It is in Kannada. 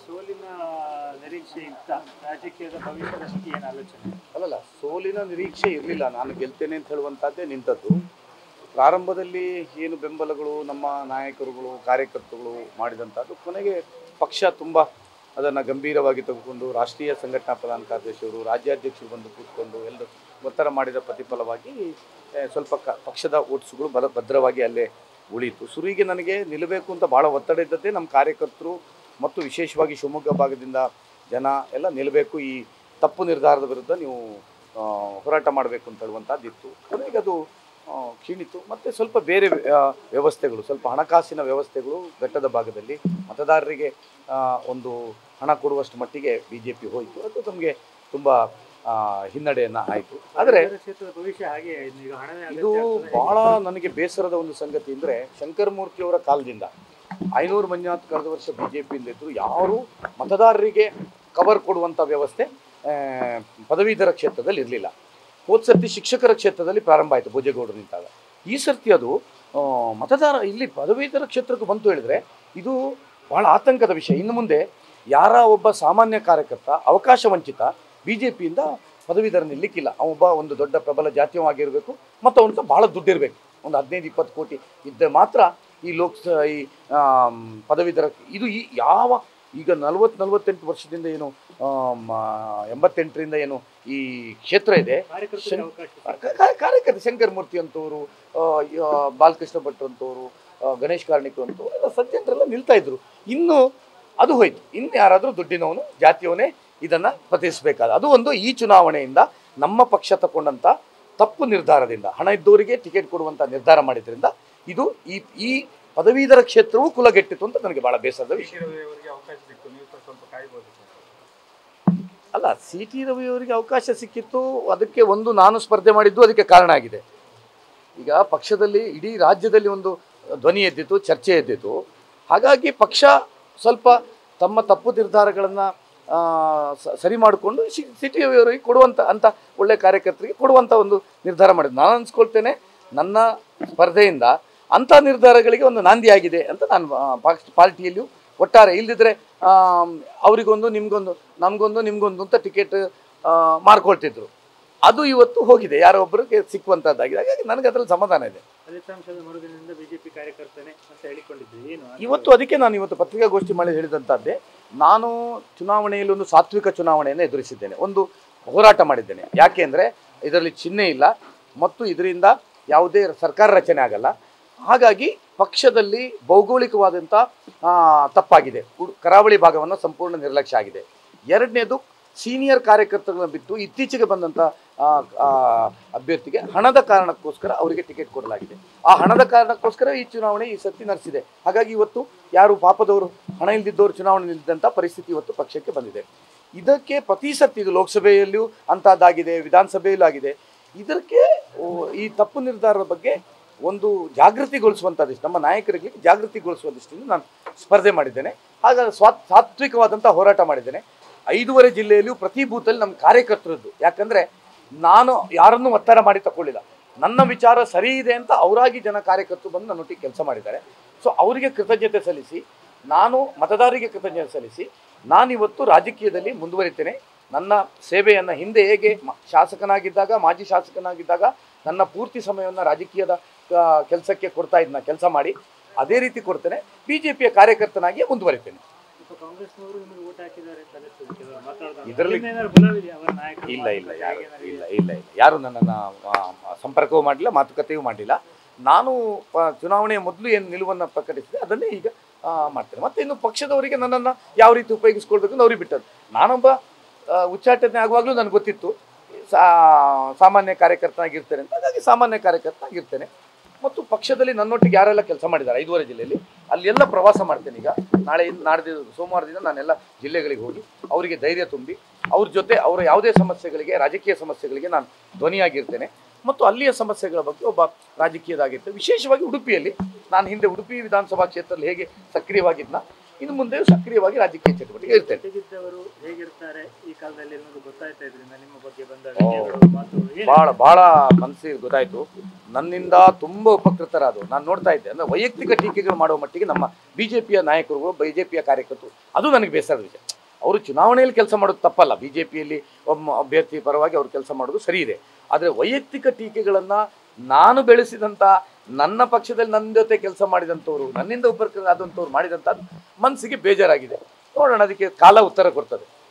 ಸೋಲಿನ ನಿರೀಕ್ಷೆ ಇತ್ತ ರಾಜಕೀಯದ ಭವಿಷ್ಯದ ಸ್ಥಿತಿ ಏನು ಆಲೋಚನೆ ಅಲ್ಲಲ್ಲ ಸೋಲಿನ ನಿರೀಕ್ಷೆ ಇರಲಿಲ್ಲ ನಾನು ಗೆಲ್ತೇನೆ ಅಂತ ಹೇಳುವಂಥದ್ದೇ ನಿಂತದ್ದು ಪ್ರಾರಂಭದಲ್ಲಿ ಏನು ಬೆಂಬಲಗಳು ನಮ್ಮ ನಾಯಕರುಗಳು ಕಾರ್ಯಕರ್ತರುಗಳು ಮಾಡಿದಂಥದ್ದು ಕೊನೆಗೆ ಪಕ್ಷ ತುಂಬ ಅದನ್ನು ಗಂಭೀರವಾಗಿ ತೆಗೆದುಕೊಂಡು ರಾಷ್ಟ್ರೀಯ ಸಂಘಟನಾ ಪ್ರಧಾನ ಕಾರ್ಯದರ್ಶಿಯವರು ರಾಜ್ಯಾಧ್ಯಕ್ಷರು ಬಂದು ಕೂತ್ಕೊಂಡು ಎಲ್ಲರೂ ಒತ್ತಡ ಮಾಡಿದ ಪ್ರತಿಫಲವಾಗಿ ಆ, ಸ್ವಲ್ಪ ಕ ಪಕ್ಷದ ಓಟ್ಸುಗಳು ಬಲ ಭದ್ರವಾಗಿ ಅಲ್ಲೇ ಉಳಿಯಿತು ಶುರುವಿಗೆ ನನಗೆ ನಿಲ್ಲಬೇಕು ಅಂತ ಭಾಳ ಒತ್ತಡ ಇದ್ದದ್ದೇ ನಮ್ಮ ಕಾರ್ಯಕರ್ತರು ಮತ್ತು ವಿಶೇಷವಾಗಿ ಶಿವಮೊಗ್ಗ ಭಾಗದಿಂದ ಜನ ಎಲ್ಲ ನಿಲ್ಲಬೇಕು ಈ ತಪ್ಪು ನಿರ್ಧಾರದ ವಿರುದ್ಧ ನೀವು ಆ, ಹೋರಾಟ ಮಾಡಬೇಕು ಅಂತ ಹೇಳುವಂಥದ್ದಿತ್ತು ಕೊನೆಗೆ ಅದು ಆ, ಕ್ಷೀಣಿತು ಮತ್ತು ಸ್ವಲ್ಪ ಬೇರೆ ಆ, ವ್ಯವಸ್ಥೆಗಳು ಸ್ವಲ್ಪ ಹಣಕಾಸಿನ ವ್ಯವಸ್ಥೆಗಳು ಘಟ್ಟದ ಭಾಗದಲ್ಲಿ ಮತದಾರರಿಗೆ ಆ, ಒಂದು ಹಣ ಕೊಡುವಷ್ಟು ಮಟ್ಟಿಗೆ ಬಿ ಜೆ ಪಿ ಹೋಯಿತು ಅದು ನಮಗೆ ತುಂಬ ಹಿನ್ನಡೆಯನ್ನು ಆಯಿತು ಆದರೆ ಇತರ ಕ್ಷೇತ್ರದ ಭವಿಷ್ಯ ಹಾಗೆ ಇದೆ. ಈಗ ಹಣವೇ ಇದು ಅಗತ್ಯ ಆಗ್ತದೆ. ಬಹಳ ನನಗೆ ಬೇಸರದ ಒಂದು ಸಂಗತಿ ಅಂದರೆ ಶಂಕರಮೂರ್ತಿಯವರ ಕಾಲದಿಂದ ಐನೂರು ಮಂಜುನಾಥ್ ಕಳೆದ ವರ್ಷ ಬಿ ಜೆ ಪಿಯಿಂದಿದ್ರು ಯಾರು ಮತದಾರರಿಗೆ ಕವರ್ ಕೊಡುವಂಥ ವ್ಯವಸ್ಥೆ ಆ, ಪದವೀಧರ ಕ್ಷೇತ್ರದಲ್ಲಿ ಇರಲಿಲ್ಲ ಹೋದ ಸರ್ತಿ ಶಿಕ್ಷಕರ ಕ್ಷೇತ್ರದಲ್ಲಿ ಪ್ರಾರಂಭ ಆಯಿತು ಭೋಜೇಗೌಡರು ನಿಂತಾಗ ಈ ಸರ್ತಿ ಅದು ಆ, ಮತದಾರ ಇಲ್ಲಿ ಪದವೀಧರ ಕ್ಷೇತ್ರಕ್ಕೆ ಬಂತು ಹೇಳಿದ್ರೆ ಇದು ಬಹಳ ಆತಂಕದ ವಿಷಯ ಇನ್ನು ಮುಂದೆ ಯಾರ ಒಬ್ಬ ಸಾಮಾನ್ಯ ಕಾರ್ಯಕರ್ತ ಅವಕಾಶ ವಂಚಿತ ಬಿ ಜೆ ಪಿಯಿಂದ ಪದವೀಧರ ನಿಲ್ಲಿಕ್ಕಿಲ್ಲ ಅವೊಬ್ಬ ಒಂದು ದೊಡ್ಡ ಪ್ರಬಲ ಜಾತೀಯವಾಗಿರಬೇಕು ಮತ್ತು ಅವನಿಗೆ ಭಾಳ ದುಡ್ಡಿರಬೇಕು ಒಂದು ಹದಿನೈದು ಇಪ್ಪತ್ತು ಕೋಟಿ ಇದ್ದರೆ ಮಾತ್ರ ಈ ಲೋಕಸ ಈ ಆಮ್, ಪದವೀಧರ ಇದು ಈ ಯಾವ ಈಗ ನಲವತ್ತು ನಲವತ್ತೆಂಟು ವರ್ಷದಿಂದ ಏನು ಆಮ್, ಆ, ಎಂಬತ್ತೆಂಟರಿಂದ ಏನು ಈ ಕ್ಷೇತ್ರ ಇದೆ ಕಾರ್ಯಕರ್ತರಿಗೆ ಶಂ- ಅವಕಾಶ ಕಾ- ಕಾ- ಕಾರ್ಯಕರ್ತ ಶಂಕರ್ ಮೂರ್ತಿ ಅಂತವರು ಬಾಲಕೃಷ್ಣ ಭಟ್ ಅಂತವರು ಆ, ಗಣೇಶ್ ಕಾರ್ಣಿಕ್ ಅಂತವರು ಎಲ್ಲ ಸಜ್ಜನರೆಲ್ಲ ನಿಲ್ತಾ ಇದ್ರು ಇನ್ನು ಅದು ಹೋಯ್ತು ಇನ್ನು ಯಾರಾದರೂ ದುಡ್ಡಿನವನು ಜಾತಿಯವನೇ ಇದನ್ನು ಪ್ರತಿನಿಧಿಸಬೇಕಾದ ಅದು ಒಂದು ಈ ಚುನಾವಣೆಯಿಂದ ನಮ್ಮ ಪಕ್ಷ ತಗೊಂಡಂಥ ತಪ್ಪು ನಿರ್ಧಾರದಿಂದ ಹಣ ಇದ್ದವರಿಗೆ ಟಿಕೆಟ್ ಕೊಡುವಂಥ ನಿರ್ಧಾರ ಮಾಡಿದ್ರಿಂದ ಇದು ಈ ಈ ಪದವೀಧರ ಕ್ಷೇತ್ರವು ಕುಲಗೆಟ್ಟಿತು ಅಂತ ನನಗೆ ಭಾಳ ಬೇಸರದ ವಿಷಯ ಅವರಿಗೆ ಅವಕಾಶ ಸಿಕ್ತು ನೀವು ಕೂಡ ಸ್ವಲ್ಪ ಕಾಯ್ಬೋದು ಅಲ್ಲ ಸಿ ಟಿ ರವಿಯವರಿಗೆ ಅವಕಾಶ ಸಿಕ್ಕಿತ್ತು ಅದಕ್ಕೆ ಒಂದು ನಾನು ಸ್ಪರ್ಧೆ ಮಾಡಿದ್ದು ಅದಕ್ಕೆ ಕಾರಣ ಆಗಿದೆ ಈಗ ಪಕ್ಷದಲ್ಲಿ ಇಡೀ ರಾಜ್ಯದಲ್ಲಿ ಒಂದು ಧ್ವನಿ ಎದ್ದಿತ್ತು ಚರ್ಚೆ ಎದ್ದಿತ್ತು ಹಾಗಾಗಿ ಪಕ್ಷ ಸ್ವಲ್ಪ ತಮ್ಮ ತಪ್ಪು ನಿರ್ಧಾರಗಳನ್ನು ಸರಿ ಮಾಡಿಕೊಂಡು ಸಿ ಸಿ ಟಿ ರವಿಯವರಿಗೆ ಕೊಡುವಂಥ ಅಂಥ ಒಳ್ಳೆ ಕಾರ್ಯಕರ್ತರಿಗೆ ಕೊಡುವಂಥ ಒಂದು ನಿರ್ಧಾರ ಮಾಡಿದ್ದು ನಾನು ಅನ್ಸ್ಕೊಳ್ತೇನೆ ನನ್ನ ಸ್ಪರ್ಧೆಯಿಂದ ಅಂಥ ನಿರ್ಧಾರಗಳಿಗೆ ಒಂದು ನಾಂದಿಯಾಗಿದೆ ಅಂತ ನಾನು ಆ, ಪಕ್ಷ ಪಾರ್ಟಿಯಲ್ಲಿಯೂ ಒಟ್ಟಾರೆ ಇಲ್ಲದಿದ್ದರೆ ಅವರಿಗೊಂದು ನಿಮಗೊಂದು ನಮಗೊಂದು ನಿಮಗೊಂದು ಅಂತ ಟಿಕೆಟ್ ಮಾರ್ಕೊಳ್ತಿದ್ರು ಅದು ಇವತ್ತು ಹೋಗಿದೆ ಯಾರೋ ಒಬ್ಬರಿಗೆ ಸಿಕ್ಕುವಂಥದ್ದಾಗಿದೆ ಹಾಗಾಗಿ ನನಗೆ ಅದರಲ್ಲಿ ಸಮಾಧಾನ ಇದೆ ಫಲಿತಾಂಶದ ಮರುದಿನದಿಂದ ಬಿಜೆಪಿ ಕಾರ್ಯಕರ್ತನೆ ಅಂತ ಹೇಳಿಕೊಂಡಿದ್ರಿ ಏನು ಇವತ್ತು ಅದಕ್ಕೆ ನಾನು ಇವತ್ತು ಪತ್ರಿಕಾಗೋಷ್ಠಿ ಮಾಡಿ ಹೇಳಿದಂಥದ್ದೇ ನಾನು ಚುನಾವಣೆಯಲ್ಲಿ ಒಂದು ಸಾತ್ವಿಕ ಚುನಾವಣೆಯನ್ನು ಎದುರಿಸಿದ್ದೇನೆ ಒಂದು ಹೋರಾಟ ಮಾಡಿದ್ದೇನೆ ಯಾಕೆ ಅಂದರೆ ಇದರಲ್ಲಿ ಚಿಹ್ನೆ ಇಲ್ಲ ಮತ್ತು ಇದರಿಂದ ಯಾವುದೇ ಸರ್ಕಾರ ರಚನೆ ಆಗಲ್ಲ ಹಾಗಾಗಿ ಪಕ್ಷದಲ್ಲಿ ಭೌಗೋಳಿಕವಾದಂಥ ಆ, ತಪ್ಪಾಗಿದೆ ಉಡ್- ಕರಾವಳಿ ಭಾಗವನ್ನು ಸಂಪೂರ್ಣ ನಿರ್ಲಕ್ಷ್ಯ ಆಗಿದೆ ಎರಡನೇದು ಸೀನಿಯರ್ ಕಾರ್ಯಕರ್ತರನ್ನ ಬಿಟ್ಟು ಇತ್ತೀಚೆಗೆ ಬಂದಂಥ ಆ, ಆ, ಅಭ್ಯರ್ಥಿಗೆ ಹಣದ ಕಾರಣಕ್ಕೋಸ್ಕರ ಅವರಿಗೆ ಟಿಕೆಟ್ ಕೊಡಲಾಗಿದೆ ಆ ಹಣದ ಕಾರಣಕ್ಕೋಸ್ಕರ ಈ ಚುನಾವಣೆ ಈ ಸರ್ತಿ ನಡೆಸಿದೆ ಹಾಗಾಗಿ ಇವತ್ತು ಯಾರು ಪಾಪದವರು ಹಣ ಇಲ್ದಿದ್ದವರು ಚುನಾವಣೆ ನಿಲ್ಲಿದ್ದಂಥ ಪರಿಸ್ಥಿತಿ ಇವತ್ತು ಪಕ್ಷಕ್ಕೆ ಬಂದಿದೆ ಇದಕ್ಕೆ ಪ್ರತಿ ಸರ್ತಿ ಇದು ಲೋಕಸಭೆಯಲ್ಲಿಯೂ ಅಂಥದ್ದಾಗಿದೆ ವಿಧಾನಸಭೆಯಲ್ಲೂ ಆಗಿದೆ ಇದಕ್ಕೆ ಓ, ಈ ತಪ್ಪು ನಿರ್ಧಾರದ ಬಗ್ಗೆ ಒಂದು ಜಾಗೃತಿಗೊಳಿಸುವಂಥ ದೃಷ್ಟಿ ನಮ್ಮ ನಾಯಕರಿಗೆ ಜಾಗೃತಿಗೊಳಿಸುವ ದೃಷ್ಟಿಯಿಂದ ನಾನು ಸ್ಪರ್ಧೆ ಮಾಡಿದ್ದೇನೆ ಹಾಗಾಗಿ ಸ್ವಾ ಸಾತ್ವಿಕವಾದಂಥ ಹೋರಾಟ ಮಾಡಿದ್ದೇನೆ ಐದೂವರೆ ಜಿಲ್ಲೆಯಲ್ಲಿಯೂ ಪ್ರತಿ ಬೂತಲ್ಲಿ ನಮ್ಮ ಕಾರ್ಯಕರ್ತರದ್ದು ಯಾಕಂದರೆ ನಾನು ಯಾರನ್ನೂ ಒತ್ತಡ ಮಾಡಿ ತಗೊಳ್ಳಿಲ್ಲ ನನ್ನ ವಿಚಾರ ಸರಿ ಇದೆ ಅಂತ ಅವರಾಗಿ ಜನ ಕಾರ್ಯಕರ್ತರು ಬಂದು ನನ್ನೊಟ್ಟಿಗೆ ಕೆಲಸ ಮಾಡಿದ್ದಾರೆ ಸೊ ಅವರಿಗೆ ಕೃತಜ್ಞತೆ ಸಲ್ಲಿಸಿ ನಾನು ಮತದಾರರಿಗೆ ಕೃತಜ್ಞತೆ ಸಲ್ಲಿಸಿ ನಾನಿವತ್ತು ರಾಜಕೀಯದಲ್ಲಿ ಮುಂದುವರಿತೇನೆ ನನ್ನ ಸೇವೆಯನ್ನು ಹಿಂದೆ ಹೇಗೆ ಮ- ಶಾಸಕನಾಗಿದ್ದಾಗ ಮಾಜಿ ಶಾಸಕನಾಗಿದ್ದಾಗ ನನ್ನ ಪೂರ್ತಿ ಸಮಯವನ್ನು ರಾಜಕೀಯದ ಕೆಲಸಕ್ಕೆ ಕೊಡ್ತಾ ಇದ್ನ ಕೆಲಸ ಮಾಡಿ ಅದೇ ರೀತಿ ಕೊಡ್ತೇನೆ ಬಿ ಜೆ ಪಿಯ ಕಾರ್ಯಕರ್ತನಾಗಿ ಮುಂದುವರಿತೇನೆ ಸ್ವಲ್ಪ ಕಾಂಗ್ರೆಸ್ನವರು ನಿಮಗೆ ಓಟ್ ಹಾಕಿದ್ದಾರೆ ಅಂತ ಅನಿಸ್ತದೆ ಕೆಲವರು ಮಾತಾಡ್ದಾಗ. ಇದರಲ್ಲಿ- ಅಲ್ಲಿಂದ ಏನಾದ್ರು ಬಲವಿದೆಯಾ ಅವರ ನಾಯಕರು ಇಲ್ಲ ಇಲ್ಲ ಯಾರು ಏನಾದ್ರು ಇಲ್ಲ ಇಲ್ಲ ಇಲ್ಲ ಯಾರು ನನ್ನನ್ನು ಸಂಪರ್ಕವೂ ಮಾಡಲಿಲ್ಲ ಮಾತುಕತೆಯೂ ಮಾಡಲಿಲ್ಲ ನಾನು ಪ- ಚುನಾವಣೆಯ ಮೊದಲು ಏನು ನಿಲುವನ್ನು ಪ್ರಕಟಿಸಿದೆ ಅದನ್ನೇ ಈಗ ಆ, ಮಾಡ್ತೇನೆ ಮತ್ತು ಇನ್ನು ಪಕ್ಷದವರಿಗೆ ನನ್ನನ್ನು ಯಾವ ರೀತಿ ಉಪಯೋಗಿಸ್ಕೊಳ್ಬೇಕು ಅಂತ ಅವ್ರಿಗೆ ಬಿಟ್ಟದ್ದು ನಾನೊಬ್ಬ ಆ, ಉಚ್ಚಾಟನೆ ಆಗುವಾಗಲೂ ನನಗೆ ಗೊತ್ತಿತ್ತು ಸಾ- ಸಾಮಾನ್ಯ ಕಾರ್ಯಕರ್ತನಾಗಿರ್ತೇನೆ ಅಂತ ಹಾಗಾಗಿ ಸಾಮಾನ್ಯ ಕಾರ್ಯಕರ್ತನಾಗಿರ್ತೇನೆ ಮತ್ತು ಪಕ್ಷದಲ್ಲಿ ನನ್ನೊಟ್ಟಿಗೆ ಯಾರೆಲ್ಲ ಕೆಲಸ ಮಾಡಿದ್ದಾರೆ ಐದೂವರೆ ಜಿಲ್ಲೆಯಲ್ಲಿ ಅಲ್ಲೆಲ್ಲ ಪ್ರವಾಸ ಮಾಡ್ತೇನೆ ಈಗ ನಾಳೆ ನಾಡ್ದು ಸೋಮವಾರದಿಂದ ನಾನೆಲ್ಲ ಜಿಲ್ಲೆಗಳಿಗೆ ಹೋಗಿ ಅವರಿಗೆ ಧೈರ್ಯ ತುಂಬಿ ಅವ್ರ ಜೊತೆ ಅವರ ಯಾವುದೇ ಸಮಸ್ಯೆಗಳಿಗೆ ರಾಜಕೀಯ ಸಮಸ್ಯೆಗಳಿಗೆ ನಾನು ಧ್ವನಿಯಾಗಿರ್ತೇನೆ ಮತ್ತು ಅಲ್ಲಿಯ ಸಮಸ್ಯೆಗಳ ಬಗ್ಗೆ ಒಬ್ಬ ರಾಜಕೀಯದಾಗಿರ್ತೇನೆ ವಿಶೇಷವಾಗಿ ಉಡುಪಿಯಲ್ಲಿ ನಾನು ಹಿಂದೆ ಉಡುಪಿ ವಿಧಾನಸಭಾ ಕ್ಷೇತ್ರದಲ್ಲಿ ಹೇಗೆ ಸಕ್ರಿಯವಾಗಿದ್ನ ಇನ್ನು ಮುಂದೆ ಸಕ್ರಿಯವಾಗಿ ರಾಜಕೀಯ ಚಟುವಟಿಕೆ ಇರ್ತೇನೆ ಜೊತೆಗಿದ್ದವರು ಹೇಗಿರ್ತಾರೆ ಈ ಕಾಲದಲ್ಲಿ ಅನ್ನೋದು ಗೊತ್ತಾಯ್ತಾ ಇದರಿಂದ ನಿಮ್ಮ ಬಗ್ಗೆ ಬಂದ ಓ. ವಿಷಯಗಳು ಮಾತುಗಳು ಏನು ಭಾಳ ಭಾಳ ಮನಸ್ಸಿಗೆ ಗೊತ್ತಾಯಿತು ನನ್ನಿಂದ ತುಂಬ ಉಪಕೃತರಾದವು ನಾನು ನೋಡ್ತಾ ಇದ್ದೆ ಅಂದರೆ ವೈಯಕ್ತಿಕ ಟೀಕೆಗಳು ಮಾಡುವ ಮಟ್ಟಿಗೆ ನಮ್ಮ ಬಿ ಜೆ ಪಿಯ ನಾಯಕರುಗಳು ಬಿ ಜೆ ಪಿಯ ಕಾರ್ಯಕರ್ತರು ಅದು ನನಗೆ ಬೇಸರದ ವಿಷಯ ಅವರು ಚುನಾವಣೆಯಲ್ಲಿ ಕೆಲಸ ಮಾಡೋದು ತಪ್ಪಲ್ಲ ಬಿ ಜೆ ಪಿಯಲ್ಲಿ ಒಬ್ಬ ಅಭ್ಯರ್ಥಿ ಪರವಾಗಿ ಅವರು ಕೆಲಸ ಮಾಡೋದು ಸರಿ ಇದೆ ಆದರೆ ವೈಯಕ್ತಿಕ ಟೀಕೆಗಳನ್ನು ನಾನು ಬೆಳೆಸಿದಂಥ ನನ್ನ ಪಕ್ಷದಲ್ಲಿ ನನ್ನ ಜೊತೆ ಕೆಲಸ ಮಾಡಿದಂಥವ್ರು ನನ್ನಿಂದ ಉಪಕೃತ ಆದಂಥವ್ರು ಮಾಡಿದಂಥದ್ದು ಮನಸ್ಸಿಗೆ ಬೇಜಾರಾಗಿದೆ ನೋಡೋಣ ಅದಕ್ಕೆ ಕಾಲ ಉತ್ತರ ಕೊಡ್ತದೆ